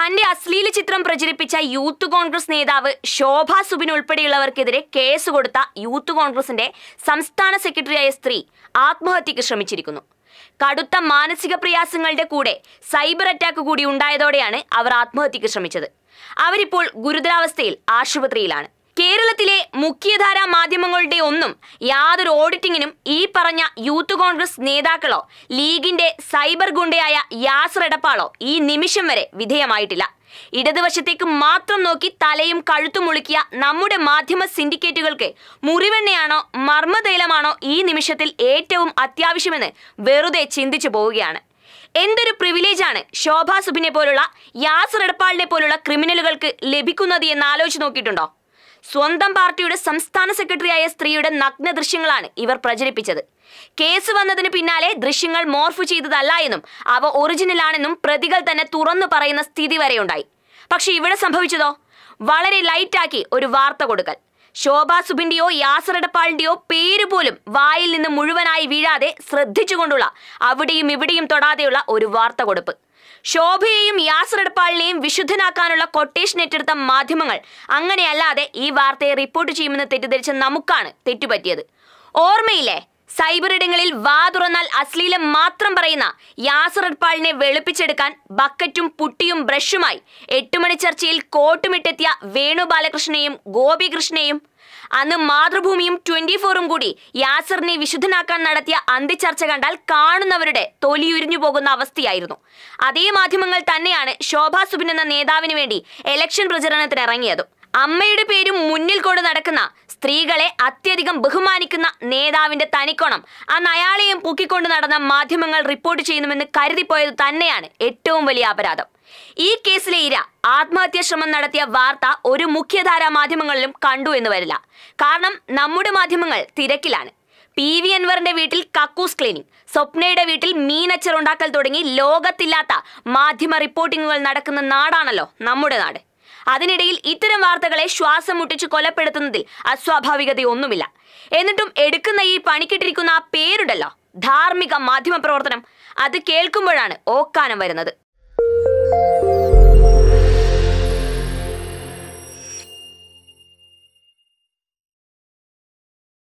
തന്റെ അശ്ലീല ചിത്രം പ്രചരിപ്പിച്ച യൂത്ത് കോൺഗ്രസ് നേതാവ് ശോഭ സുബിൻ ഉൾപ്പെടെയുള്ളവർക്കെതിരെ കേസ് കൊടുത്ത യൂത്ത് കോൺഗ്രസിന്റെ സംസ്ഥാന സെക്രട്ടറിയായ സ്ത്രീ ആത്മഹത്യക്ക് ശ്രമിച്ചിരിക്കുന്നു കടുത്ത മാനസിക പ്രയാസങ്ങളുടെ കൂടെ സൈബർ അറ്റാക്ക് കൂടി ഉണ്ടായതോടെയാണ് അവർ ആത്മഹത്യക്ക് ശ്രമിച്ചത് അവരിപ്പോൾ ഗുരുതരാവസ്ഥയിൽ ആശുപത്രിയിലാണ് കേരളത്തിലെ മുഖ്യധാരാ മാധ്യമങ്ങളുടെ ഒന്നും യാതൊരു ഓഡിറ്റിങ്ങിനും ഈ പറഞ്ഞ യൂത്ത് കോൺഗ്രസ് നേതാക്കളോ ലീഗിന്റെ സൈബർ ഗുണ്ടയായ യാസർ എടപ്പാളോ ഈ നിമിഷം വരെ വിധേയമായിട്ടില്ല ഇടതുവശത്തേക്ക് മാത്രം നോക്കി തലയും കഴുത്തും മുളുക്കിയ നമ്മുടെ മാധ്യമ സിൻഡിക്കേറ്റുകൾക്ക് മുറിവെണ്ണയാണോ മർമ്മതൈലമാണോ ഈ നിമിഷത്തിൽ ഏറ്റവും അത്യാവശ്യമെന്ന് വെറുതെ ചിന്തിച്ചു പോവുകയാണ് എന്തൊരു പ്രിവിലേജാണ് ശോഭാ സുബിനെ പോലുള്ള യാസർ എടപ്പാളിനെ പോലുള്ള ക്രിമിനലുകൾക്ക് ലഭിക്കുന്നത് എന്ന് ആലോചിച്ച് നോക്കിയിട്ടുണ്ടോ സ്വന്തം പാർട്ടിയുടെ സംസ്ഥാന സെക്രട്ടറിയായ സ്ത്രീയുടെ നഗ്ന ദൃശ്യങ്ങളാണ് ഇവർ പ്രചരിപ്പിച്ചത് കേസ് വന്നതിന് പിന്നാലെ ദൃശ്യങ്ങൾ മോർഫ് ചെയ്തതല്ല എന്നും അവ ഒറിജിനലാണെന്നും പ്രതികൾ തന്നെ തുറന്നു പറയുന്ന സ്ഥിതി വരെയുണ്ടായി പക്ഷെ ഇവിടെ സംഭവിച്ചതോ വളരെ ലൈറ്റാക്കി ഒരു വാർത്ത കൊടുക്കൽ ശോഭാ സുബിന്റെയോ യാസർ എടപ്പാളിന്റെയോ പേര് പോലും വായിൽ നിന്ന് മുഴുവനായി വീഴാതെ ശ്രദ്ധിച്ചുകൊണ്ടുള്ള അവിടെയും ഇവിടെയും തൊടാതെയുള്ള ഒരു വാർത്ത കൊടുപ്പ് ശോഭയെയും യാസർ എടപ്പാളിനെയും വിശുദ്ധനാക്കാനുള്ള കൊട്ടേഷൻ ഏറ്റെടുത്ത മാധ്യമങ്ങൾ അങ്ങനെയല്ലാതെ ഈ വാർത്തയെ റിപ്പോർട്ട് ചെയ്യുമെന്ന് തെറ്റിദ്ധരിച്ച നമുക്കാണ് തെറ്റുപറ്റിയത് ഓർമ്മയില്ലേ സൈബർ ഇടങ്ങളിൽ വാ തുറന്നാൽ അശ്ലീലം മാത്രം പറയുന്ന യാസർ എടപ്പാളിനെ വെളുപ്പിച്ചെടുക്കാൻ ബക്കറ്റും പുട്ടിയും ബ്രഷുമായി എട്ടുമണി ചർച്ചയിൽ കോട്ടുമിട്ടെത്തിയ വേണു ബാലകൃഷ്ണനെയും ഗോപികൃഷ്ണനെയും അന്ന് മാതൃഭൂമിയും ട്വന്റി ഫോറും കൂടി യാസറിനെ വിശുദ്ധനാക്കാൻ നടത്തിയ അന്തിച്ചർച്ച കണ്ടാൽ കാണുന്നവരുടെ തൊലിയുരിഞ്ഞു പോകുന്ന അവസ്ഥയായിരുന്നു അതേ മാധ്യമങ്ങൾ തന്നെയാണ് ശോഭാ സുബിൻ എന്ന നേതാവിന് വേണ്ടി ഇലക്ഷൻ പ്രചരണത്തിന് ഇറങ്ങിയതും അമ്മയുടെ പേരും മുന്നിൽ കൊണ്ട് നടക്കുന്ന സ്ത്രീകളെ അത്യധികം ബഹുമാനിക്കുന്ന നേതാവിന്റെ തനിക്കോണം അന്ന് അയാളെയും പൊക്കിക്കൊണ്ട് നടന്ന മാധ്യമങ്ങൾ റിപ്പോർട്ട് ചെയ്യുന്നുവെന്ന് കരുതിപ്പോയത് തന്നെയാണ് ഏറ്റവും വലിയ അപരാധം ഈ കേസിലെ ഇര ആത്മഹത്യാ ശ്രമം നടത്തിയ വാർത്ത ഒരു മുഖ്യധാരാ മാധ്യമങ്ങളിലും കണ്ടു എന്ന് വരില്ല കാരണം നമ്മുടെ മാധ്യമങ്ങൾ തിരക്കിലാണ് പി വി അൻവറിന്റെ വീട്ടിൽ കക്കൂസ് ക്ലീനിങ് സ്വപ്നയുടെ വീട്ടിൽ മീനച്ചർ ഉണ്ടാക്കൽ തുടങ്ങി ലോകത്തില്ലാത്ത മാധ്യമ റിപ്പോർട്ടിങ്ങുകൾ നടക്കുന്ന നാടാണല്ലോ നമ്മുടെ നാട് അതിനിടയിൽ ഇത്തരം വാർത്തകളെ ശ്വാസം മുട്ടിച്ച് കൊലപ്പെടുത്തുന്നതിൽ അസ്വാഭാവികതയൊന്നുമില്ല എന്നിട്ടും എടുക്കുന്ന ഈ പണിക്കിട്ടിരിക്കുന്ന ആ പേരുണ്ടല്ലോ ധാർമ്മിക മാധ്യമ പ്രവർത്തനം അത് കേൾക്കുമ്പോഴാണ് ഓക്കാനം വരുന്നത്